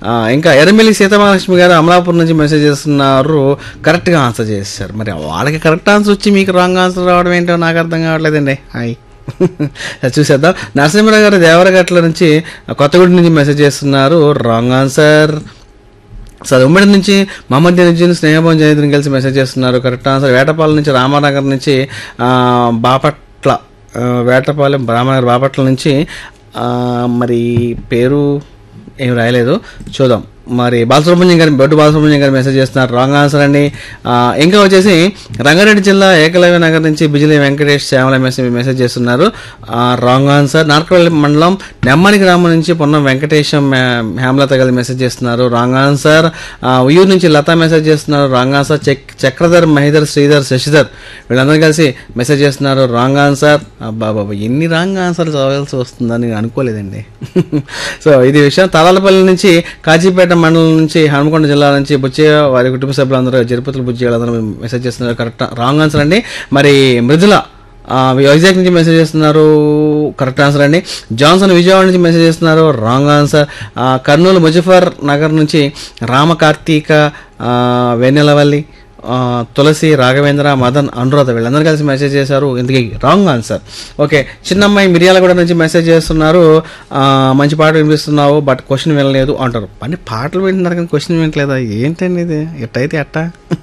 ఆ, ఇంకా ఎర్రమిల్లి సీతామహాలక్ష్మి గారు అమలాపురం నుంచి మెసేజ్ చేస్తున్నారు కరెక్ట్గా ఆన్సర్ చేశారు మరి వాళ్ళకి కరెక్ట్ ఆన్సర్ వచ్చి మీకు రాంగ్ ఆన్సర్ రావడం ఏంటో నాకు అర్థం కావట్లేదండి హాయ్ చూసేద్దాం నరసింహరావు గారు దేవరగట్ల నుంచి కొత్తగూడి నుంచి మెసేజ్ చేస్తున్నారు రాంగ్ ఆన్సర్ సార్ ఉమ్మడి నుంచి మహమ్మద్ నుంచి స్నేహభవన్ జయద్రిని కలిసి మెసేజ్ చేస్తున్నారు కరెక్ట్ ఆన్సర్ వేటపాలెం నుంచి రామానగర్ నుంచి ఆ, బాపట్ల ఆ, వేటపాలెం రామానగర్ బాపట్ల నుంచి ఆ, మరి పేరు ఏం రాయలేదు చూద్దాం మరి బాలసుబ్రహ్మణ్యం గారి బొడ్డు బాలసుబ్రహ్మణ్యం గారు మెసేజ్ చేస్తున్నారు రాంగ్ ఆన్సర్ అండి ఆ, ఇంకా వచ్చేసి రంగారెడ్డి జిల్లా ఏకలవ్య నగర్ నుంచి బిజిలీ వెంకటేష్ శ్యామల మెసేజ్ మెసేజ్ చేస్తున్నారు ఆ, రాంగ్ ఆన్సర్ నార్కవల్లి మండలం నెమ్మని గ్రామం నుంచి పొన్నం వెంకటేశం హే- హేమలత గారు మెసేజ్ చేస్తున్నారు రాంగ్ ఆన్సర్ ఆ, ఉయ్యూరు నుంచి లత మెసేజ్ చేస్తున్నారు రాంగ్ ఆన్సర్ చక్ చక్రధర్ మహిధర్ శ్రీధర్ శశిధర్ వీళ్ళందరూ కలిసి మెసేజ్ చేస్తున్నారు రాంగ్ ఆన్సర్ అబ్బా బాబా ఎన్ని రాంగ్ ఆన్సర్లు చదవాల్సి వస్తుందని నేను అనుకోలేదండి సో ఇది విషయం తలాలపల్లి నుంచి కాజీపేట మండలం నుంచి హనుమకొండ జిల్లా నుంచి బుచ్చయ్య వారి కుటుంబ సభ్యులందరూ జరుపతులు బుజ్జి వాళ్ళందరూ మెసేజ్ చేస్తున్నారు కరెక్ట్ రాంగ్ ఆన్సర్ అండి మరి మృదుల ఆ, వైజాగ్ నుంచి మెసేజ్ చేస్తున్నారు కరెక్ట్ ఆన్సర్ అండి జాన్సన్ విజయవాడ నుంచి మెసేజ్ చేస్తున్నారు రాంగ్ ఆన్సర్ ఆ, కర్నూలు ముజఫర్ నగర్ నుంచి రామ కార్తీక ఆ, వెన్నెలవల్లి ఆ, తులసి రాఘవేంద్ర మదన్ అనురాధ వీళ్ళందరూ కలిసి మెసేజ్ చేశారు ఇందుకే రాంగ్ ఆన్సర్ ఓకే చిన్నమ్మాయి మిర్యాలగూడ నుంచి మెసేజ్ చేస్తున్నారు ఆ, మంచి పాట వినిపిస్తున్నావు బట్ క్వశ్చన్ వినలేదు అంటారు అంటే పాటలు వింటున్నారు కానీ క్వశ్చన్ వినట్లేదా ఏంటండి ఇది ఎట్టయితే అట్ట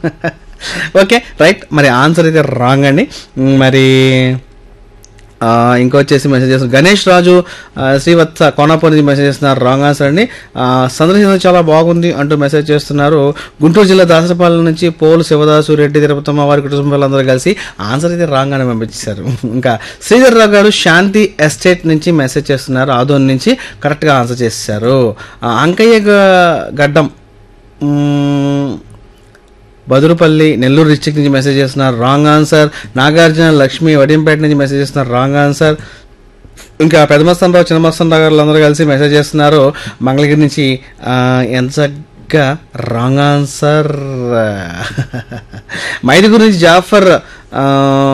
ఓకే రైట్ మరి ఆన్సర్ అయితే రాంగ్ అండి మరి ఆ, ఇంకా వచ్చేసి మెసేజ్ చేస్తున్నారు గణేష్ రాజు ఆ, శ్రీవత్స కోనాపూర్ నుంచి మెసేజ్ చేస్తున్నారు రాంగ్ ఆన్సర్ అండి ఆ, సందర్శన చాలా బాగుంది అంటూ మెసేజ్ చేస్తున్నారు గుంటూరు జిల్లా దాసరపాలెం నుంచి పోలు శివదాసు రెడ్డి తిరుపతమ్మ వారి కుటుంబ సభ్యులందరూ కలిసి ఆన్సర్ అయితే రాంగ్ అని పంపించారు ఇంకా శ్రీధర్ రావు గారు శాంతి ఎస్టేట్ నుంచి మెసేజ్ చేస్తున్నారు ఆదోన్ నుంచి కరెక్ట్గా ఆన్సర్ చేశారు ఆ, అంకయ్య గ- గడ్డం మ్మ్, బదురుపల్లి నెల్లూరు డిస్ట్రిక్ట్ నుంచి మెసేజ్ చేస్తున్నారు రాంగ్ ఆన్సర్ నాగార్జున లక్ష్మి వడింపేట నుంచి మెసేజ్ చేస్తున్నారు రాంగ్ ఆన్సర్ ఇంకా పెదమస్తానరావు చిన్నమస్తానరావు గారు అందరూ కలిసి మెసేజ్ చేస్తున్నారు మంగళగిరి నుంచి ఆ, ఎంత చక్కగా రాంగ్ ఆన్సర్ మైదుగురు నుంచి జాఫర్ ఆ,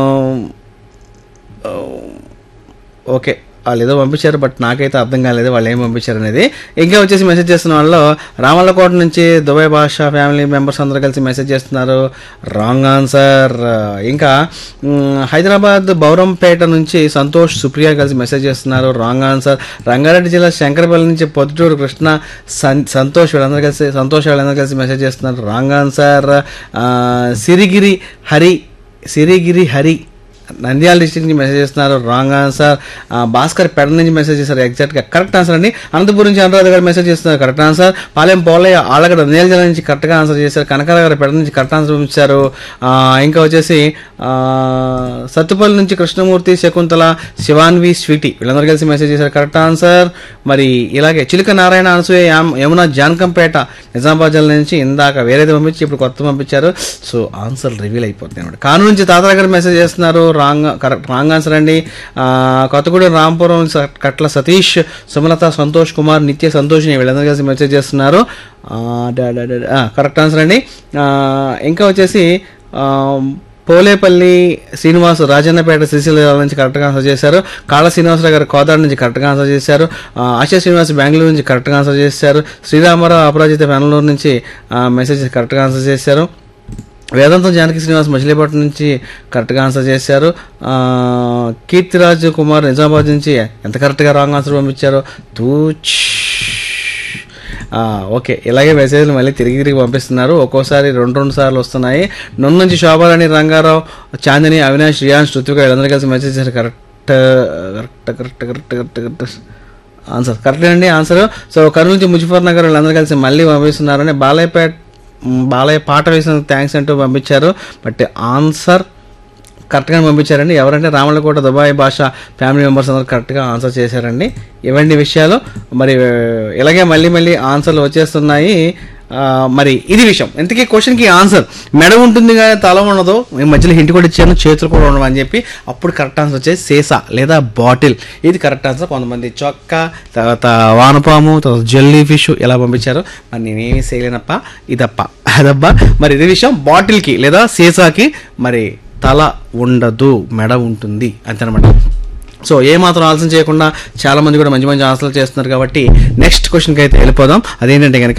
ఓకే వాళ్ళు ఏదో పంపించారు బట్ నాకైతే అర్థం కాలేదు వాళ్ళు ఏం పంపించారు అనేది ఇంకా వచ్చేసి మెసేజ్ చేస్తున్న వాళ్ళు రామల్లకోట నుంచి దుబాయ్ భాష ఫ్యామిలీ మెంబర్స్ అందరూ కలిసి మెసేజ్ చేస్తున్నారు రాంగ్ ఆన్సర్ ఇంకా మ్, హైదరాబాద్ బౌరంపేట నుంచి సంతోష్ సుప్రియ కలిసి మెసేజ్ చేస్తున్నారు రాంగ్ ఆన్సర్ రంగారెడ్డి జిల్లా శంకరపల్లి నుంచి పొద్దుటూరు కృష్ణ సన్- సంతోష్ వీళ్ళందరూ కలిసి సంతోష్ వీళ్ళందరూ కలిసి మెసేజ్ చేస్తున్నారు రాంగ్ ఆన్సర్ ఆ, సిరిగిరి హరి సిరిగిరి హరి నంద్యాల డిస్ట్రిక్ట్ నుంచి మెసేజ్ చేస్తున్నారు రాంగ్ ఆన్సర్ ఆ, భాస్కర్ పెడ నుంచి మెసేజ్ చేస్తారు ఎగ్జాక్ట్ గా కరెక్ట్ ఆన్సర్ అండి అనంతపురం నుంచి అనురాధ గారు మెసేజ్ చేస్తున్నారు కరెక్ట్ ఆన్సర్ పాలెం పోలయ్య ఆలగడ నంద్యాల జిల్లా నుంచి కరెక్ట్ గా ఆన్సర్ చేశారు కనకాల గారు పెడ నుంచి కరెక్ట్ ఆన్సర్ పంపించారు ఆ, ఇంకా వచ్చేసి ఆ, సత్తుపల్లి నుంచి కృష్ణమూర్తి శకుంతల శివాన్వి స్వీటీ వీళ్ళందరూ కలిసి మెసేజ్ చేశారు కరెక్ట్ ఆన్సర్ మరి ఇలాగే చిలుక నారాయణ అనసూయ యామ్- యమున జానకంపేట నిజామాబాద్ జిల్లా నుంచి ఇందాక వేరేది పంపించి ఇప్పుడు కొత్త పంపించారు సో ఆన్సర్ రివీల్ అయిపోతుంది అనమాట కాను నుంచి తాతయ్య గారు మెసేజ్ చేస్తున్నారు రాంగ్ కరెక్ట్ రాంగ్ ఆన్సర్ అండి ఆ, కొత్తగూడెం రాంపురం స- కట్ల సతీష్ సుమలత సంతోష్ కుమార్ నిత్య సంతోష్ని వీళ్ళందరూ కలిసి మెసేజ్ చేస్తున్నారు ఆ, డా- డా- డా- డా. ఆ, కరెక్ట్ ఆన్సర్ అండి ఆ, ఇంకా వచ్చేసి ఆ, పోలేపల్లి శ్రీనివాస్ రాజన్నపేట శ్రీశైల జిల్లా నుంచి కరెక్ట్గా ఆన్సర్ చేశారు కాళ్ళ శ్రీనివాసరావు గారు కోదాడ నుంచి కరెక్ట్గా ఆన్సర్ చేశారు ఆ, ఆశా శ్రీనివాస్ బెంగళూరు నుంచి కరెక్ట్గా ఆన్సర్ చేశారు శ్రీరామారావు అపరాజిత బెంగళూరు నుంచి ఆ, మెసేజ్ కరెక్ట్గా ఆన్సర్ చేశారు వేదాంతం జానకి శ్రీనివాస్ మచిలీపట్నం నుంచి కరెక్ట్గా ఆన్సర్ చేశారు ఆ, కీర్తిరాజ్ కుమార్ నిజామాబాద్ నుంచి ఎంత కరెక్ట్గా రాంగ్ ఆన్సర్ పంపించారు తూచ్ ఆ, ఓకే ఇలాగే మెసేజ్లు మళ్ళీ తిరిగి తిరిగి పంపిస్తున్నారు ఒక్కోసారి రెండు రెండు సార్లు వస్తున్నాయి నన్ను నుంచి శోభారాణి రంగారావు చాందిని అవినాష్ రియాన్స్ ఋతువిక వీళ్ళందరూ కలిసి మెసేజ్ చేశారు correct correct correct correct correct correct answer correct అండి ఆన్సర్ సో కర్నూలు నుంచి ముజఫర్ నగర్ వీళ్ళందరూ కలిసి మళ్ళీ పంపిస్తున్నారని బాలయ్యపేట మ్, బాలయ్య పాట వేసిన థ్యాంక్స్ అంటూ పంపించారు బట్ ఆన్సర్ కరెక్ట్గా పంపించారండి ఎవరంటే Ramalakota Dubai Basha family members అందరూ కరెక్ట్గా ఆన్సర్ చేశారండి ఇవన్నీ విషయాలు మరి ఆ, ఇలాగే మళ్ళీ మళ్ళీ ఆన్సర్లు వచ్చేస్తున్నాయి ఆ, మరి ఇది విషయం ఇంతకీ క్వశ్చన్కి ఆన్సర్ మెడ ఉంటుంది కానీ తల ఉండదు నేను మధ్యలో హింట్ కూడా ఇచ్చాను చేతులు కూడా ఉండవు అని చెప్పి అప్పుడు కరెక్ట్ ఆన్సర్ వచ్చేసి సీసా లేదా బాటిల్ ఇది కరెక్ట్ ఆన్సర్ కొంతమంది చొక్కా తర్వాత వానపాము తర్వాత జెల్లీ ఫిష్ ఇలా పంపించారు మరి నేనేమి చేయలేనప్ప ఇదప్ప అదబ్బా మరి ఇది విషయం బాటిల్కి లేదా సీసాకి మరి తల ఉండదు మెడ ఉంటుంది అంతేనమాట సో ఏ మాత్రం ఆలోచన చేయకుండా చాలా మంది కూడా మంచి మంచి ఆన్సర్లు చేస్తున్నారు కాబట్టి నెక్స్ట్ క్వశ్చన్కి అయితే వెళ్ళిపోదాం అదేంటంటే కనుక